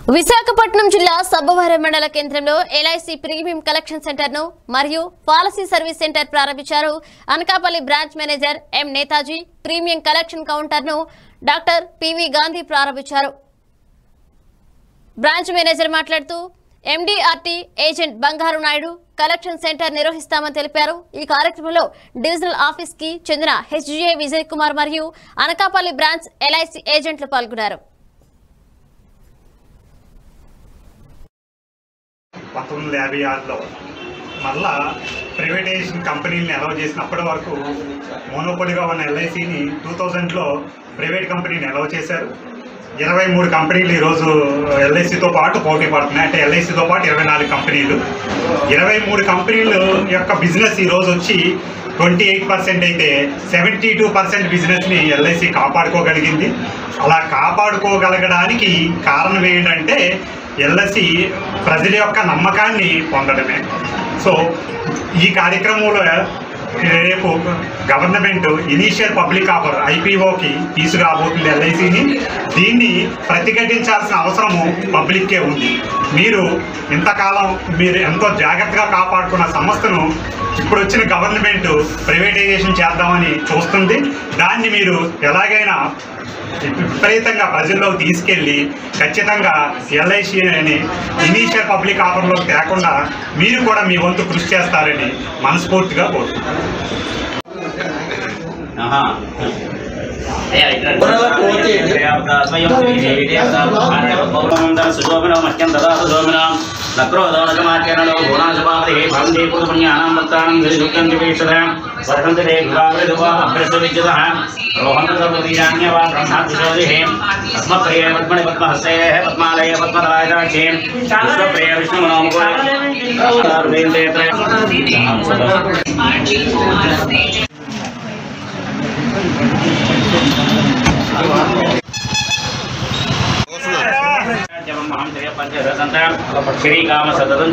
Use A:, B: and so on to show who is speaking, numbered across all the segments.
A: విశాఖపట్నం జిల్లా సబ్బవరం మండల కేంద్రంలో ఎల్ఐసి ప్రీమియం కలెక్షన్ సెంటర్ ను మరియు పాలసీ సర్వీస్ సెంటర్ ప్రారంభించారు Anakapalli branch manager M Netaji premium collection counter ను డాక్టర్ పివి గాంధీ ప్రారంభించారు బ్రాంచ్ మేనేజర్ మాట్లాడుతూ ఎండీఆర్టీ ఏజెంట్ బంగారు నాయుడు కలెక్షన్ సెంటర్ నిర్వహిస్తామని తెలిపారు ఈ కార్యక్రమంలో డివిజనల్ ఆఫీస్ కి చెందిన హెచ్జిఏ విజయ్ కుమార్ మరియు అనకాపల్లి బ్రాంచ్ ఎల్ఐసి ఏజెంట్లు పాల్గొన్నారు
B: పంతొమ్మిది వందల యాభై ఆరులో మళ్ళా ప్రైవేటైజేషన్ కంపెనీని అలౌ చేసినప్పటి వరకు మోనోపోలిగా ఉన్న ఎల్ఐసిని టూ థౌజండ్లో ప్రైవేట్ కంపెనీని అలౌ చేశారు ఇరవై మూడు కంపెనీలు ఈరోజు ఎల్ఐసితో పాటు పోటీ పడుతున్నాయి అంటే ఎల్ఐసితో పాటు ఇరవై నాలుగు కంపెనీలు ఇరవై మూడు కంపెనీలు యొక్క బిజినెస్ ఈరోజు వచ్చి ట్వంటీ ఎయిట్ పర్సెంట్ అయితే సెవెంటీ టూ పర్సెంట్ బిజినెస్ని ఎల్ఐసి కాపాడుకోగలిగింది అలా కాపాడుకోగలగడానికి కారణం ఏంటంటే ఎల్ఐసి ప్రజల యొక్క నమ్మకాన్ని పొందడమే సో ఈ కార్యక్రమంలో రేపు గవర్నమెంట్ ఇనీషియల్ పబ్లిక్ ఆఫర్ ఐపీఓకి తీసుకురాబోతుంది ఎల్ఐసిని దీన్ని ప్రతిఘటించాల్సిన అవసరము పబ్లిక్కే ఉంది మీరు ఇంతకాలం మీరు ఎంతో జాగ్రత్తగా కాపాడుకున్న సంస్థను ఇప్పుడు వచ్చిన గవర్నమెంట్ ప్రైవేటైజేషన్ చేద్దామని చూస్తుంది దాన్ని మీరు ఎలాగైనా విపరీతంగా ప్రజల్లోకి తీసుకెళ్ళి ఖచ్చితంగా ఎల్ఐసి అని ఇనీషియల్ పబ్లిక్ ఆఫర్లోకి తేకుండా మీరు కూడా మీ వంతు కృషి చేస్తారని మనస్ఫూర్తిగా కోరుతున్నాను
C: ఆహా. ఏ, ఇట్లా దేవత స్వయం దేవత భగవంత సుశోభన మహ్యం దదాతు శోభనం లక్రోదోనకమాచరణలో గుణాశుభావతి భవంతి పురుపుణ్యానాం భక్తానం గిరిశుక్తం దివేక్షత వర్ధంతి దేవాగ్రదువాగ్రసవిద్యుతః రోహంత సర్వదీయాన్యవా బ్రహ్మాదిశోదిః పద్మప్రియ పద్మణి పద్మహస్తేః పద్మాలయ పద్మదరాజాక్షే విశ్వప్రియ విష్ణుమనోముఖ శ్రీకామ సతతం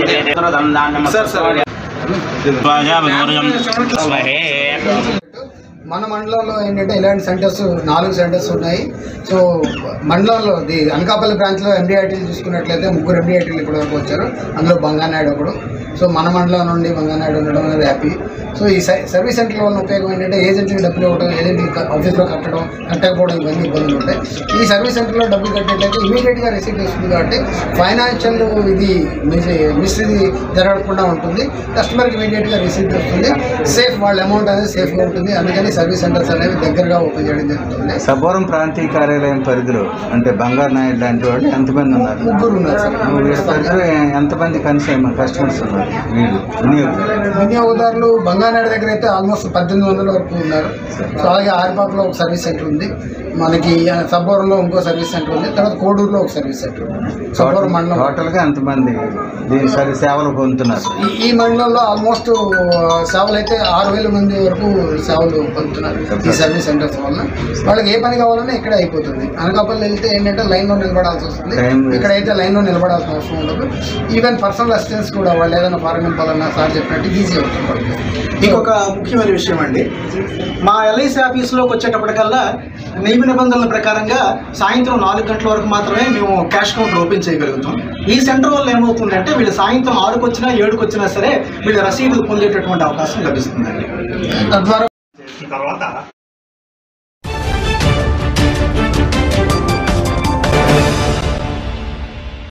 C: స్వహే
D: మన మండలంలో ఏంటంటే ఇలాంటి సెంటర్స్ నాలుగు సెంటర్స్ ఉన్నాయి సో మండలంలో ది అనకాపల్లి బ్రాంచ్లో ఎండిఐటీలు చూసుకున్నట్లయితే ముగ్గురు ఎండిఐటీలు ఇప్పటి వరకు వచ్చారు అందులో బంగానాయుడు ఒకడు సో మన మండలం నుండి బంగానాయుడు ఉండడం అనేది హ్యాపీ సో ఈ సై- సర్వీస్ సెంటర్ వల్ల ఉపయోగం ఏంటంటే ఏజెంట్కి డబ్బులు ఇవ్వడం ఏజెంట్కి క- ఆఫీస్లో కట్టడం కట్టకపోవడం ఇవన్నీ ఇబ్బందులు ఉంటాయి ఈ సర్వీస్ సెంటర్లో డబ్బులు కట్టేట్లయితే ఇమీడియట్గా రిసీట్ వస్తుంది కాబట్టి ఫైనాన్షియల్ ఇది మిస్టరీ జరగకుండా ఉంటుంది కస్టమర్కి ఇమీడియట్గా రిసీట్ వస్తుంది సేఫ్ వాళ్ళ అమౌంట్ అనేది సేఫ్గా ఉంటుంది అందుకని సర్వీస్ సెంటర్స్ అనేవి దగ్గరగా ఓపెన్ చేయడం జరుగుతుంది
E: సబ్బవరం ప్రాంతీయ కార్యాలయం పరిధిలో అంటే బంగారు నాయుడు లాంటి వాళ్ళు ఎంతమంది ఉన్నారు
D: ముగ్గురు ఉన్నారు సార్
E: వీళ్ళ పరిధిలో ఎంతమంది కన్స్యూమర్ కస్టమర్స్ ఉన్నారు వీళ్ళు వినియోగదారులు
D: వినియోగదారులు బంగానాడు దగ్గర అయితే ఆల్మోస్ట్ పద్దెనిమిది వందల వరకు ఉన్నారు సో అలాగే ఆరిపాకులో ఒక సర్వీస్ సెంటర్ ఉంది మనకి సబ్బవరంలో ఇంకో సర్వీస్ సెంటర్ ఉంది తర్వాత కోడూరులో ఒక సర్వీస్ సెంటర్ ఉంది సబ్బవరం మండలం
E: టోటల్గా ఎంతమంది దీని సరి సేవలు పొందుతున్నారు
D: ఈ ఈ మండలంలో ఆల్మోస్ట్ సేవలు అయితే ఆరు వేల మంది వరకు సేవలు పొందుతున్నారు ఈ సర్వీస్ సెంటర్స్ వల్ల వాళ్ళకి ఏ పని కావాలన్నా ఇక్కడే అయిపోతుంది అనకాపల్లి వెళ్తే ఏంటంటే లైన్లో నిలబడాల్సి వస్తుంది
E: Time waste.
D: ఇక్కడైతే లైన్లో నిలబడాల్సిన అవసరం ఉండదు ఈవెన్ పర్సనల్ అసిస్టెన్స్ కూడా వాళ్ళు ఏదైనా ఫారెన్ నింపాలన్నా సార్ చెప్పినట్టు ఈజీ అవుతుంది వాళ్ళకి
F: ఇంకొక ముఖ్యమైన విషయం అండి మా ఎల్ఐసి ఆఫీస్లోకి వచ్చేటప్పటికల్లా నియమ నిబంధనల ప్రకారంగా సాయంత్రం నాలుగు గంటల వరకు మాత్రమే మేము క్యాష్ కౌంటర్ ఓపెన్ చేయగలుగుతాం ఈ సెంటర్ వల్ల ఏమవుతుందంటే వీళ్ళు సాయంత్రం ఆరుకు వచ్చినా ఏడుకు వచ్చినా సరే వీళ్ళు రసీదులు పొందేటటువంటి అవకాశం లభిస్తుందండి
D: తద్వారా
B: చేసిన తర్వాత